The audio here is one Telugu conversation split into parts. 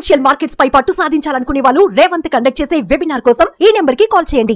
ఫైనాన్షియల్ మార్కెట్స్ పై పట్టు సాధించాలనుకునే వాళ్ళు రేవంత్ కండక్ట్ చేసే వెబినార్ కోసం ఈ నెంబర్ కి కాల్ చేయండి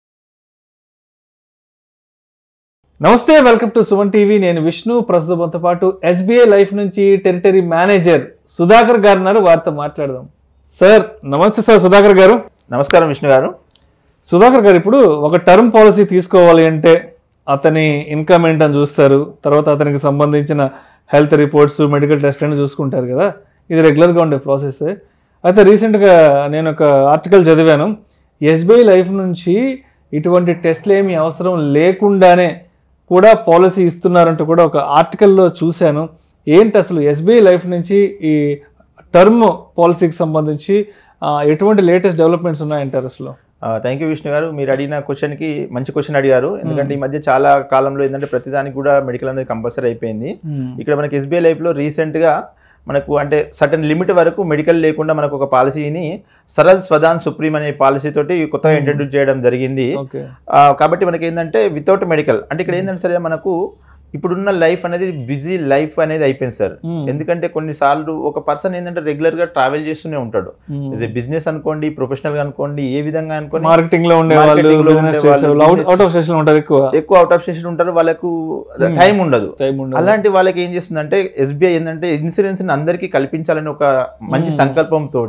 నమస్తే వెల్కమ్ టు సుమన్ టీవీ నేను విష్ణు ప్రస్తుతంతో పాటు ఎస్బీఐ లైఫ్ నుంచి టెరిటరీ మేనేజర్ సుధాకర్ గారు ఉన్నారు వారితో మాట్లాడదాం సార్ నమస్తే సార్ సుధాకర్ గారు నమస్కారం విష్ణు గారు సుధాకర్ గారు ఇప్పుడు ఒక టర్మ్ పాలసీ తీసుకోవాలి అంటే అతని ఇన్కమ్ ఏంటని చూస్తారు తర్వాత అతనికి సంబంధించిన హెల్త్ రిపోర్ట్స్ మెడికల్ టెస్ట్ అని చూసుకుంటారు కదా ఇది రెగ్యులర్గా ఉండే ప్రాసెస్ అయితే రీసెంట్గా నేను ఒక ఆర్టికల్ చదివాను ఎస్బీఐ లైఫ్ నుంచి ఇటువంటి టెస్ట్లు ఏమీ అవసరం లేకుండానే కూడా పాలసీ ఇస్తున్నారంటూ కూడా ఒక ఆర్టికల్లో చూశాను ఏంటి అసలు ఎస్బీఐ లైఫ్ నుంచి ఈ టర్మ్ పాలసీకి సంబంధించి ఆ, ఎటువంటి లేటెస్ట్ డెవలప్మెంట్స్ ఉన్నాయంటారు అసలు థ్యాంక్ యూ విష్ణు గారు మీరు అడిగిన క్వశ్చన్కి మంచి క్వశ్చన్ అడిగారు ఎందుకంటే ఈ మధ్య చాలా కాలంలో ఏంటంటే ప్రతిదానికి కూడా మెడికల్ అనేది కంపల్సరీ అయిపోయింది ఇక్కడ మనకి ఎస్బీఐ లైఫ్లో రీసెంట్గా మనకు అంటే సర్టన్ లిమిట్ వరకు మెడికల్ లేకుండా మనకు ఒక పాలసీని సరల్ స్వదాన్ సుప్రీం అనే పాలసీ తోటి కొత్తగా ఇంట్రడ్యూస్ చేయడం జరిగింది ఓకే ఆ, కాబట్టి మనకి ఏంటంటే వితౌట్ మెడికల్ అంటే ఇక్కడ ఏంటంటే సరే మనకు ఇప్పుడున్న లైఫ్ అనేది బిజీ లైఫ్ అనేది అయిపోయింది సార్ Hmm. ఎందుకంటే కొన్నిసార్లు ఒక పర్సన్ ఏంటంటే రెగ్యులర్ గా ట్రావెల్ చేస్తూనే ఉంటాడు బిజినెస్ అనుకోండి ప్రొఫెషనల్ గా అనుకోండి ఏ విధంగా అనుకోండి మార్కెటింగ్ లో ఉండే వాళ్ళు Marketing లో బిజినెస్ ఉండే చేసే వాళ్ళు, వాళ్ళు out business- out of station ఉంటారు ఎక్కువ ఎక్కువ అవుట్ ఆఫ్ స్టేషన్ ఉంటారు వాళ్ళకు టైం ఉండదు టైం ఉండదు అలాంటి వాళ్ళకి ఏం చేస్తుందంటే ఎస్బీఐ ఏంటంటే ఇన్సూరెన్స్ ని అందరికీ కల్పించాలని ఒక మంచి సంకల్పంతో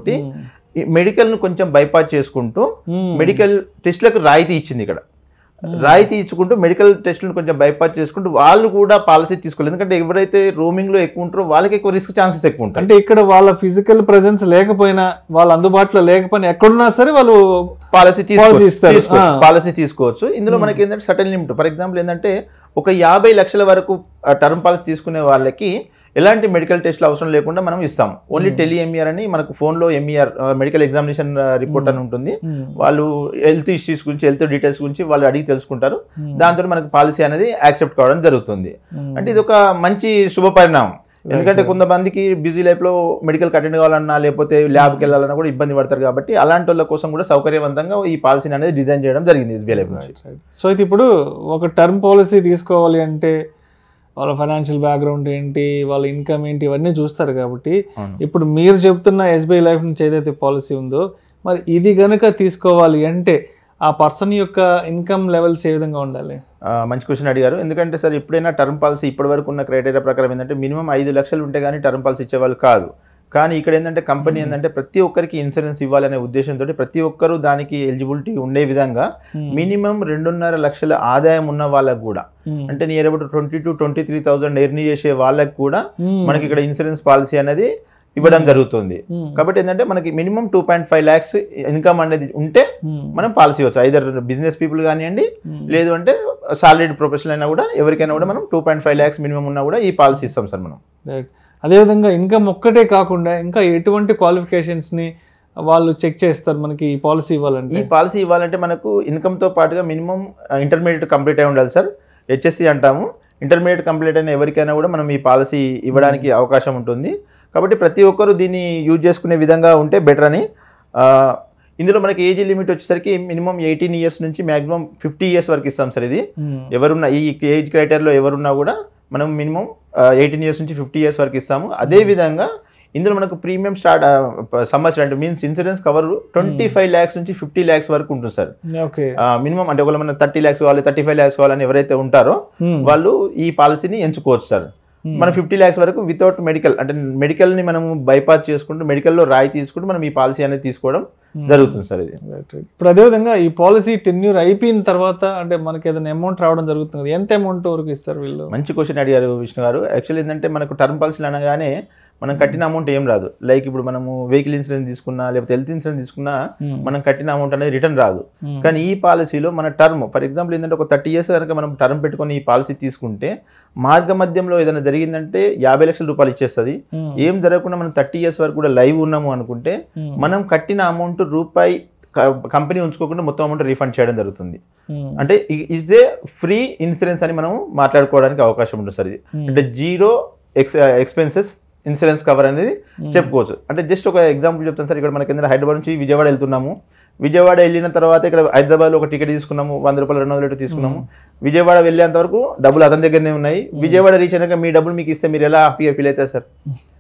ఈ మెడికల్ ను కొంచెం బైపాస్ చేసుకుంటూ Hmm. మెడికల్ టెస్ట్లకు రాయితీ ఇచ్చింది ఇక్కడ రాయితీ ఇచ్చుకుంటూ మెడికల్ టెస్టులను కొంచెం బైపాస్ చేసుకుంటూ వాళ్ళు కూడా పాలసీ తీసుకోలేదు ఎందుకంటే ఎవరైతే రోమింగ్ లో ఎక్కువ ఉంటారో వాళ్ళకి ఎక్కువ రిస్క్ ఛాన్సెస్ ఎక్కువ ఉంటాయి అంటే ఇక్కడ వాళ్ళ ఫిజికల్ ప్రెసెన్స్ లేకపోయినా వాళ్ళ అందుబాటులో లేకపోయినా ఎక్కడున్నా సరే వాళ్ళు పాలసీ Policy ఇస్తారు. తీసుకోవచ్చు ఆ. పాలసీ తీసుకోవచ్చు ఇందులో మనకి ఏంటంటే సటన్ లిమిట్ ఫర్ ఎగ్జాంపుల్ ఏంటంటే ఒక యాభై లక్షల వరకు టర్మ్ పాలసీ తీసుకునే వాళ్ళకి ఎలాంటి మెడికల్ టెస్ట్లు అవసరం లేకుండా మనం ఇస్తాం ఓన్లీ టెలి ఎంఈఆర్ అని మనకు ఫోన్లో ఎంఈఆర్ మెడికల్ ఎగ్జామినేషన్ రిపోర్ట్ అని ఉంటుంది వాళ్ళు హెల్త్ ఇష్యూస్ గురించి హెల్త్ డీటెయిల్స్ గురించి వాళ్ళు అడిగి తెలుసుకుంటారు దాంతో మనకు పాలసీ అనేది యాక్సెప్ట్ కావడం జరుగుతుంది అంటే ఇది ఒక మంచి శుభ పరిణామం ఎందుకంటే కొంతమందికి బిజీ లైఫ్ లో మెడికల్ అటెండ్ కావాలన్నా లేకపోతే ల్యాబ్కి వెళ్ళాలన్నా కూడా ఇబ్బంది పడతారు కాబట్టి అలాంటి వాళ్ళ కోసం కూడా సౌకర్యవంతంగా ఈ పాలసీని అనేది డిజైన్ చేయడం జరిగింది ఎస్బీఐ లైఫ్ నుంచి సో అయితే ఇప్పుడు ఒక టర్మ్ పాలసీ తీసుకోవాలి అంటే వాళ్ళ ఫైనాన్షియల్ బ్యాక్గ్రౌండ్ ఏంటి వాళ్ళ ఇన్కమ్ ఏంటి ఇవన్నీ చూస్తారు కాబట్టి అవును. ఇప్పుడు మీరు చెప్తున్న ఎస్బీఐ లైఫ్ నుంచి ఏదైతే పాలసీ ఉందో మరి ఇది గనుక తీసుకోవాలి అంటే ఆ పర్సన్ యొక్క ఇన్కమ్ లెవెల్స్ ఏ విధంగా ఉండాలి ఆ, మంచి క్వశ్చన్ అడిగారు ఎందుకంటే సార్ ఎప్పుడైనా టర్మ్ పాలసీ ఇప్పటి వరకు ఉన్న క్రైటీరియా ప్రకారం ఏంటంటే మినిమం ఐదు లక్షలు ఉంటే కానీ టర్మ్ పాలసీ ఇచ్చేవాళ్ళు కాదు కానీ ఇక్కడ ఏంటంటే కంపెనీ ఏంటంటే ప్రతి ఒక్కరికి ఇన్సూరెన్స్ ఇవ్వాలనే ఉద్దేశంతో ప్రతి ఒక్కరు దానికి ఎలిజిబిలిటీ ఉండే విధంగా మినిమం రెండున్నర లక్షల ఆదాయం ఉన్న వాళ్ళకు కూడా అంటే near about twenty to twenty three thousand ఎర్నీ చేసే వాళ్ళకి కూడా మనకి ఇక్కడ ఇన్సూరెన్స్ పాలసీ అనేది ఇవ్వడం జరుగుతుంది కాబట్టి ఏంటంటే మనకి minimum two point five lakhs income అనేది ఉంటే మనం పాలసీ ఇవ్వచ్చు ఐదర్ బిజినెస్ పీపుల్ కానివ్వండి లేదు అంటే సాలరీడ్ ప్రొఫెషనల్ అయినా కూడా ఎవరికైనా కూడా మనం two point five lakhs minimum ఉన్నా కూడా ఈ పాలసీ ఇస్తాం సార్ మనం రైట్ అదేవిధంగా ఇన్కమ్ ఒక్కటే కాకుండా ఇంకా ఎటువంటి క్వాలిఫికేషన్స్ని వాళ్ళు చెక్ చేస్తారు మనకి ఈ పాలసీ ఇవ్వాలంటే ఈ పాలసీ ఇవ్వాలంటే మనకు ఇన్కమ్ తో పాటుగా మినిమం ఇంటర్మీడియట్ కంప్లీట్ అయి ఉండాలి సార్ హెచ్ఎస్సి అంటాము ఇంటర్మీడియట్ కంప్లీట్ అయిన ఎవరికైనా కూడా మనం ఈ పాలసీ ఇవ్వడానికి అవకాశం ఉంటుంది కాబట్టి ప్రతి ఒక్కరు దీన్ని యూజ్ చేసుకునే విధంగా ఉంటే బెటర్ అని ఆ, ఇందులో మనకి ఏజ్ లిమిట్ వచ్చేసరికి మినిమం ఎయిటీన్ ఇయర్స్ నుంచి మాక్సిమం ఫిఫ్టీ ఇయర్స్ వరకు ఇస్తాం సార్ ఇది ఎవరున్నా ఈ ఏజ్ క్రైటీరియాలో ఎవరున్నా కూడా మనం మినిమం ఎయిటీన్ ఇయర్స్ నుంచి ఫిఫ్టీ ఇయర్స్ వరకు ఇస్తాము అదే విధంగా ఇందులో మనకు ప్రీమియం స్టార్ట్ సంవత్సరం అంటే means insurance cover twenty five lakhs నుంచి ఫిఫ్టీ ల్యాక్స్ వరకు ఉంటుంది సార్ ఓకే మినిమం అంటే ఒకవేళ మన థర్టీ ల్యాక్స్ కావాలి థర్టీ ఫైవ్ ల్యాక్స్ కావాలని ఎవరైతే ఉంటారో వాళ్ళు ఈ పాలసీని ఎంచుకోవచ్చు సార్ మన ఫిఫ్టీ ల్యాక్స్ వరకు వితౌట్ మెడికల్ అంటే మెడికల్ ని మనం బైపాస్ చేసుకుంటూ మెడికల్లో రాయి తీసుకుంటూ మనం ఈ పాలసీ అనేది తీసుకోవడం జరుగుతుంది సార్ ఇది ఇప్పుడు అదేవిధంగా ఈ పాలసీ టెన్యూర్ అయిపోయిన తర్వాత అంటే మనకి ఏదైనా అమౌంట్ రావడం జరుగుతుంది కదా. ఎంత అమౌంట్ వరకు ఇస్తారు వీళ్ళు మంచి క్వశ్చన్ అడిగారు విష్ణు గారు యాక్చువల్లీ ఏంటంటే మనకు టర్మ్ పాలసీలు అనగానే మనం కట్టిన అమౌంట్ ఏం రాదు లైక్ ఇప్పుడు మనము వెహికల్ ఇన్సూరెన్స్ తీసుకున్నా లేకపోతే హెల్త్ ఇన్సూరెన్స్ తీసుకున్నా మనం కట్టిన అమౌంట్ అనేది రిటర్న్ రాదు కానీ ఈ పాలసీలో మన టర్మ్ ఫర్ ఎగ్జాంపుల్ ఏంటంటే ఒక థర్టీ ఇయర్స్ కనుక మనం టర్మ్ పెట్టుకొని ఈ పాలసీ తీసుకుంటే మార్గ మధ్యంలో ఏదైనా జరిగిందంటే యాభై లక్షల రూపాయలు ఇచ్చేస్తుంది ఏం జరగకుండా మనం థర్టీ ఇయర్స్ వరకు కూడా లైవ్ ఉన్నాము అనుకుంటే మనం కట్టిన అమౌంట్ రూపాయి కంపెనీ ఉంచుకోకుండా మొత్తం అమౌంట్ రీఫండ్ చేయడం జరుగుతుంది అంటే ఇజ్ ఏ ఫ్రీ ఇన్సూరెన్స్ అని మనం మాట్లాడుకోవడానికి అవకాశం ఉంటుంది సార్ ఇది అంటే zero ex expenses insurance cover అనేది చెప్పుకోవచ్చు అంటే జస్ట్ ఒక ఎగ్జాంపుల్ చెప్తాను సార్ ఇక్కడ మనకి ఏంటంటే హైదరాబాద్ నుంచి విజయవాడ వెళ్తున్నాము విజయవాడ వెళ్ళిన తర్వాత ఇక్కడ హైదరాబాద్లో ఒక టికెట్ తీసుకున్నాము వంద రూపాయలు రెండు వందల రేటు తీసుకున్నాము విజయవాడ వెళ్ళేంత వరకు డబ్బులు అతని దగ్గరనే ఉన్నాయి విజయవాడ రీచ్ అయినాక మీ డబ్బులు మీకు ఇస్తే మీరు ఎలా హ్యాపీగా ఫీల్ అవుతారు సార్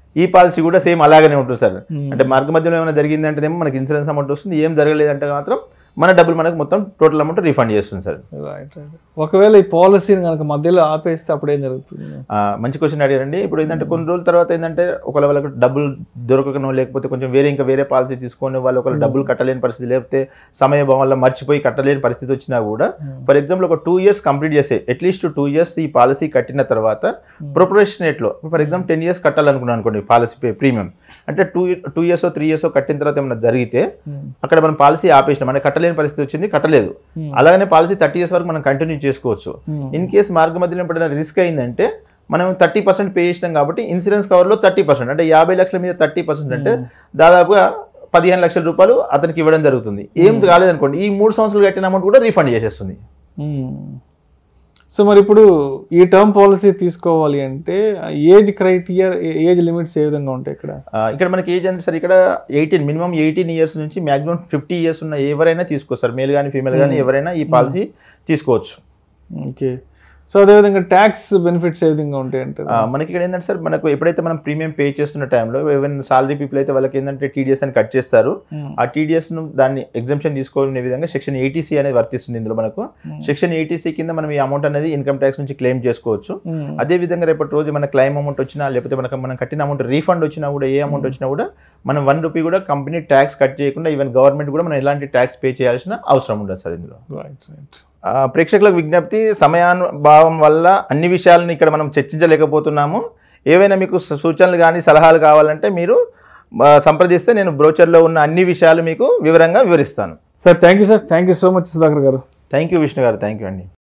ఈ పాలసీ కూడా సేమ్ అలాగనే ఉంటుంది సార్ అంటే మార్గ మధ్యలో ఏమైనా జరిగిందంటేనేమో మనకి ఇన్సూరెన్స్ అమౌంట్ వస్తుంది ఏం జరగలేదంటే మాత్రం మన డబ్బులు మనకు మొత్తం టోటల్ అమౌంట్ రీఫండ్ చేస్తుంది సార్ రైట్ రైట్ ఒకవేళ ఈ పాలసీని కనుక మధ్యలో ఆపేస్తే అప్పుడు ఏం జరుగుతుంది ఆ, మంచి క్వశ్చన్ అడిగారండి ఇప్పుడు ఏంటంటే కొన్ని రోజుల తర్వాత ఏంటంటే ఒకవేళ వాళ్ళకి డబ్బులు దొరకకనో లేకపోతే కొంచెం వేరే ఇంకా వేరే పాలసీ తీసుకొని వాళ్ళు ఒకవేళ డబ్బులు కట్టలేని పరిస్థితి లేకపోతే సమయం వల్ల మర్చిపోయి కట్టలేని పరిస్థితి వచ్చినా కూడా ఫర్ ఎగ్జాంపుల్ ఒక టూ ఇయర్స్ కంప్లీట్ చేసే అట్లీస్ట్ టూ ఇయర్స్ ఈ పాలసీ కట్టిన తర్వాత ప్రొపరేషన్ రేట్లో ఫర్ ఎగ్జాంపుల్ టెన్ ఇయర్స్ కట్టాలనుకున్నాను అనుకోండి పాలసీ ప్రీమియం అంటే two two years three years కట్టిన తర్వాత ఏమైనా జరిగితే అక్కడ మనం పాలసీ ఆపేసినాం మనకి కట్టలేని పరిస్థితి వచ్చింది కట్టలేదు అలాగనే పాలసీ థర్టీ ఇయర్స్ వరకు మనం కంటిన్యూ చేసుకోవచ్చు ఇన్ కేస్ మార్గ మధ్యలో ఎప్పుడైనా రిస్క్ అయిందంటే మనం థర్టీ పర్సెంట్ పే చేసినాం కాబట్టి ఇన్సూరెన్స్ కవర్లో థర్టీ పర్సెంట్ అంటే యాభై లక్షల మీద థర్టీ పర్సెంట్ అంటే దాదాపుగా పదిహేను లక్షల రూపాయలు అతనికి ఇవ్వడం జరుగుతుంది ఏం కాలేదనుకోండి ఈ మూడు సంవత్సరాలు కట్టిన అమౌంట్ కూడా రీఫండ్ చేసేస్తుంది సో మరి ఇప్పుడు ఈ టర్మ్ పాలసీ తీసుకోవాలి అంటే ఏజ్ క్రైటీరియా ఏజ్ లిమిట్స్ ఏ విధంగా ఉంటాయి ఇక్కడ ఆ, ఇక్కడ మనకి ఏజ్ అంటే సార్ ఇక్కడ ఎయిటీన్ మినిమం ఎయిటీన్ ఇయర్స్ నుంచి మాక్సిమం ఫిఫ్టీ ఇయర్స్ ఉన్న ఎవరైనా తీసుకోవచ్చు సార్ మేల్ కానీ ఫీమేల్ కానీ ఎవరైనా ఈ పాలసీ తీసుకోవచ్చు ఓకే సో అదేవిధంగా ట్యాక్స్ బెనిఫిట్స్ ఏ విధంగా ఉంటాయి అంటారు ఆ, మనకి ఇక్కడ ఏంటంటే సార్ మనకు ఎప్పుడైతే మనం ప్రీమియం పే చేస్తున్న టైంలో ఈవెన్ సాలరీ పీపుల్ అయితే వాళ్ళకి ఏంటంటే టీడీఎస్ అని కట్ చేస్తారు ఆ టీడీఎస్ ను దాన్ని ఎగ్జామ్షన్ తీసుకోవాలనే విధంగా సెక్షన్ ఎయిటీసీ అనేది వర్తిస్తుంది ఇందులో మనకు సెక్షన్ ఎయిటీసీ కింద మనం ఈ అమౌంట్ అనేది ఇన్కమ్ ట్యాక్స్ నుంచి క్లెయిమ్ చేసుకోవచ్చు అదే విధంగా రేపటి రోజు మన క్లెయిమ్ అమౌంట్ వచ్చినా లేకపోతే మనకు మనం కట్టిన అమౌంట్ రీఫండ్ వచ్చినా కూడా ఏ అమౌంట్ వచ్చినా కూడా మనం వన్ రూపీ కూడా కంపెనీ ట్యాక్స్ కట్ చేయకుండా ఈవెన్ గవర్నమెంట్ కూడా మనం ఎలాంటి ట్యాక్స్ పే చేయాల్సిన అవసరం ఉండదు సార్ ఇందులో రైట్ రైట్ ఆ, ప్రేక్షకులకు విజ్ఞప్తి సమయానుభావం వల్ల అన్ని విషయాలను ఇక్కడ మనం చర్చించలేకపోతున్నాము ఏవైనా మీకు సూ- సూచనలు కానీ సలహాలు కావాలంటే మీరు ఆ, సంప్రదిస్తే నేను బ్రోచర్లో ఉన్న అన్ని విషయాలు మీకు వివరంగా వివరిస్తాను sir thank you sir thank you so much Sudhakar garu thank you Vishnu గారు థ్యాంక్ యూ అండి